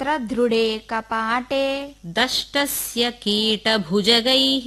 यत्र दृढे कपाटे दष्टस्य कीटभुजगैः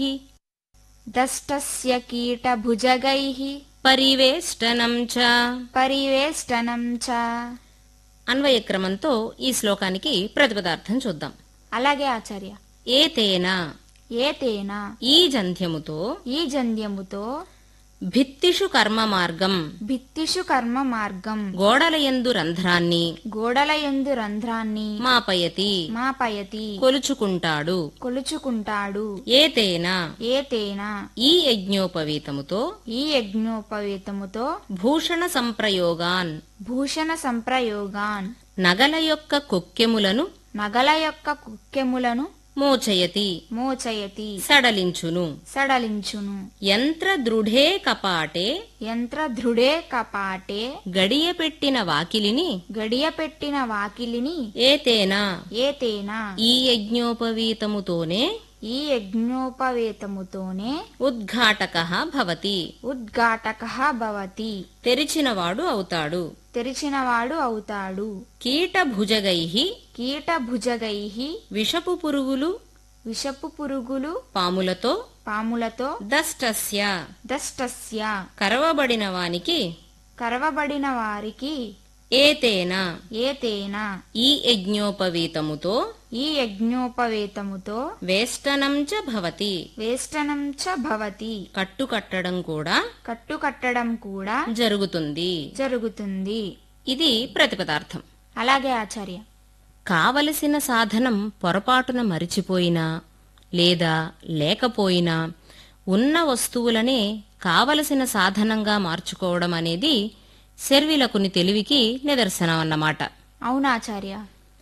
दष्टस्य कीटभुजगैः పరివేష్టనం చ परिवेष्टनं च అన్వయక్రమంతో ఈ శ్లోకానికి ప్రతిపదార్థం చూద్దాం అలాగే ఆచార్య ఏతేన ఏతేన ఈ జంధ్యముతో ఈ జంధ్యముతో భిత్తిషు కర్మ మార్గం భిత్తిషు కర్మ మార్గం గోడలయందు రంధ్రాన్ని గోడల యందు రంధ్రాన్ని మాపయతి మాపయతి కొలుచుకుంటాడు కొలుచుకుంటాడు ఏతేన ఏతేన ఈ యజ్ఞోపవీతముతో ఈ యజ్ఞోపవేతముతో భూషణ సంప్రయోగాన్ భూషణ సంప్రయోగాన్ నగల యొక్క కొక్కెములను నగల యొక్క కుక్కెములను మోచయతి మోచయతి సడలించును సడలించును యంత్ర దృఢే కపాటే యంత్ర దృఢే కపాటే గడియ పెట్టిన వాకిలిని గడియ పెట్టిన వాకిలిని ఏతేనా ఏతేన ఈ యజ్ఞోపవీతముతోనే ఈ యజ్ఞోపవేతముతోనే ఉద్ఘాటక భవతి ఉద్ఘాటక భవతి తెరిచినవాడు అవుతాడు తెరిచినవాడు అవుతాడు కీటభుజగై కీటభుజగై విషపు పురుగులు విషపు పురుగులు పాములతో పాములతో దష్టస్య దష్టస్య కరవబడిన వానికి కరవబడిన వారికి ఏతేన ఏతేన ఈ యజ్ఞోపవీతముతో ఈ యజ్ఞోపవేతముతో వేష్టనం చ భవతి వేష్టనం చ భవతి కట్టుకట్టడం కూడా కట్టుకట్టడం కూడా జరుగుతుంది జరుగుతుంది ఇది ప్రతిపదార్థం అలాగే ఆచార్య కావలసిన సాధనం పొరపాటున మరిచిపోయినా లేదా లేకపోయినా ఉన్న వస్తువులనే కావలసిన సాధనంగా మార్చుకోవడం అనేది శర్విలకుని తెలివికి నిదర్శనం అన్నమాట అవునాచార్య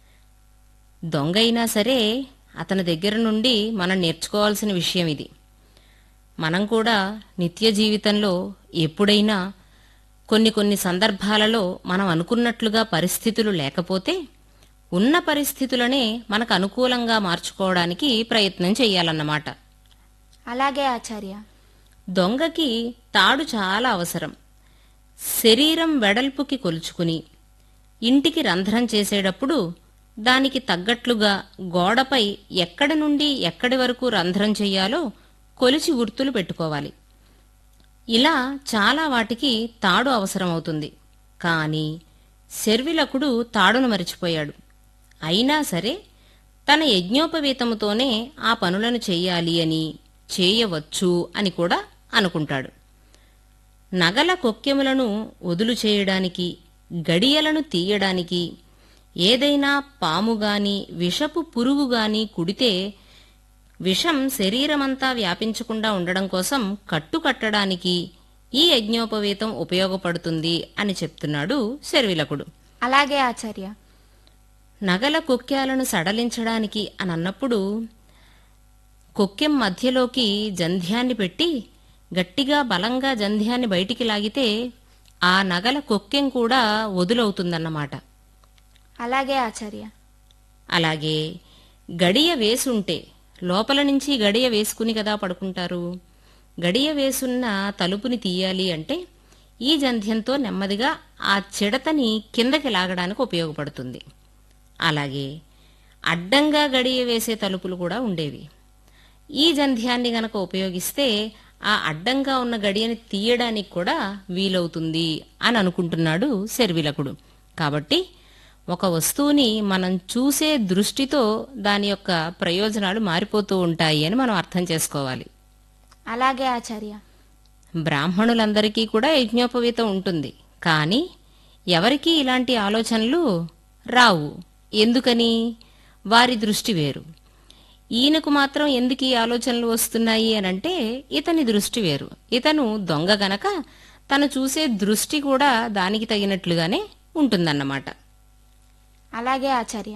దొంగైనా సరే అతని దగ్గర నుండి మనం నేర్చుకోవాల్సిన విషయం ఇది మనం కూడా నిత్య జీవితంలో ఎప్పుడైనా కొన్ని కొన్ని సందర్భాలలో మనం అనుకున్నట్లుగా పరిస్థితులు లేకపోతే ఉన్న పరిస్థితులనే మనకు అనుకూలంగా మార్చుకోవడానికి ప్రయత్నం చేయాలన్నమాట అలాగే ఆచార్య దొంగకి తాడు చాలా అవసరం శరీరం వెడల్పుకి కొలుచుకుని ఇంటికి రంధ్రం చేసేటప్పుడు దానికి తగ్గట్లుగా గోడపై ఎక్కడి నుండి ఎక్కడి వరకు రంధ్రం చెయ్యాలో కొలిచి గుర్తులు పెట్టుకోవాలి ఇలా చాలా వాటికి తాడు అవసరమవుతుంది కాని శర్విలకుడు తాడును మరిచిపోయాడు అయినా సరే తన యజ్ఞోపవీతముతోనే ఆ పనులను చెయ్యాలి అని చేయవచ్చు అని కూడా అనుకుంటాడు నగల కొక్కెములను వదులు చేయడానికి గడియలను తీయడానికి ఏదైనా పాముగాని విషపు పురుగుగాని కుడితే విషం శరీరమంతా వ్యాపించకుండా ఉండడం కోసం కట్టు కట్టడానికి ఈ యజ్ఞోపవీతం ఉపయోగపడుతుంది అని చెప్తున్నాడు శర్విలకుడు అలాగే ఆచార్య నగల కొక్క్యాలను సడలించడానికి అని అన్నప్పుడు కొక్కెం మధ్యలోకి జంధ్యాన్ని పెట్టి గట్టిగా బలంగా జంధ్యాన్ని బయటికి లాగితే ఆ నగల కొక్కెం కూడా వదులవుతుందన్నమాట అలాగే ఆచార్య అలాగే గడియ వేసుంటే లోపల నుంచి గడియ వేసుకుని కదా పడుకుంటారు గడియ వేసున్న తలుపుని తీయాలి అంటే ఈ జంధ్యంతో నెమ్మదిగా ఆ చిడతని కిందకి లాగడానికి ఉపయోగపడుతుంది అలాగే అడ్డంగా గడియ వేసే తలుపులు కూడా ఉండేవి ఈ జంధ్యాన్ని గనక ఉపయోగిస్తే ఆ అడ్డంగా ఉన్న గడియని తీయడానికి కూడా వీలవుతుంది అని అనుకుంటున్నాడు శర్విలకుడు కాబట్టి ఒక వస్తువుని మనం చూసే దృష్టితో దాని యొక్క ప్రయోజనాలు మారిపోతూ ఉంటాయి అని మనం అర్థం చేసుకోవాలి అలాగే ఆచార్య బ్రాహ్మణులందరికీ కూడా యజ్ఞోపవీతం ఉంటుంది కానీ ఎవరికీ ఇలాంటి ఆలోచనలు రావు ఎందుకని వారి దృష్టి వేరు ఈయనకు మాత్రం ఎందుకు ఈ ఆలోచనలు వస్తున్నాయి అనంటే ఇతని దృష్టి వేరు ఇతను దొంగ గనక తను చూసే దృష్టి కూడా దానికి తగినట్లుగానే ఉంటుందన్నమాట అలాగే ఆచార్య